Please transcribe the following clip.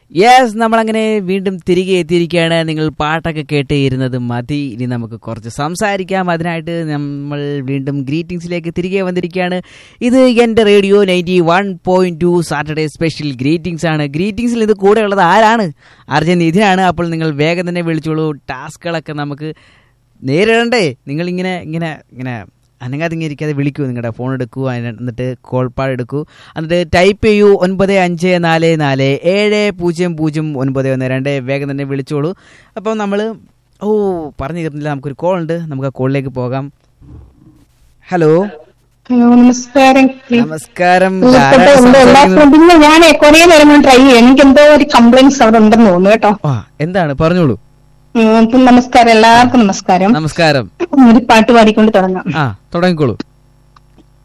Yes നമ്മളങ്ങനെ വീണ്ടും തിരികെ എത്തിയിരിക്കുകയാണ് നിങ്ങൾ പാട്ടൊക്കെ കേട്ട് ഇരുന്നത് മതി ഇനി നമുക്ക് കുറച്ച് സംസാരിക്കാം അതിനായിട്ട് നമ്മൾ വീണ്ടും ഗ്രീറ്റിംഗ്സിലേക്ക് തിരികെ വന്നിരിക്കുകയാണ് ഇത് എൻ്റെ radio ninety one point two Saturday special greetings ആണ് ഗ്രീറ്റിംഗ്സിൽ ഇത് കൂടെ ഉള്ളത് ആരാണ് അർജൻ നിധിനാണ് അപ്പോൾ നിങ്ങൾ വേഗം തന്നെ വിളിച്ചോളൂ ടാസ്കുകളൊക്കെ നമുക്ക് നേരിടണ്ടേ നിങ്ങളിങ്ങനെ ഇങ്ങനെ ഇങ്ങനെ അനങ്ങാതെ ഇങ്ങനെ ഇരിക്കാതെ വിളിക്കൂ നിങ്ങളുടെ ഫോൺ എടുക്കൂ അതിന് എന്നിട്ട് കോൾ പാഡ് എടുക്കൂ എന്നിട്ട് ടൈപ്പ് ചെയ്യൂ ഒൻപത് അഞ്ച് നാല് നാല് ഏഴ് പൂജ്യം പൂജ്യം ഒൻപത് ഒന്ന് രണ്ട് വേഗം തന്നെ വിളിച്ചോളൂ അപ്പം നമ്മൾ ഓ പറഞ്ഞു തീർന്നില്ല നമുക്കൊരു കോൾ ഉണ്ട് നമുക്ക് ആ കോളിലേക്ക് പോകാം ഹലോ ഹലോ നമസ്കാരം നമസ്കാരം പ്രിയപ്പെട്ട ആരാണ് എന്റെ എല്ലാ സംസാരിക്കുന്നത്? ഫ്രണ്ടിനും ഞാൻ കുറെ നേരം ട്രൈ ചെയ്യാം എനിക്ക് എന്തോ ഒരു കംപ്ലൈന്റ്സ് അവിടെ ഉണ്ടെന്ന് തോന്നുന്നു കേട്ടോ ആ എന്താണ് പറഞ്ഞോളൂ ഉം, അപ്പം നമസ്കാരം എല്ലാവർക്കും നമസ്കാരം നമസ്കാരം ഒരു പാട്ട് പാടിക്കൊണ്ട് തുടങ്ങാം ആ തുടങ്ങിക്കോളൂ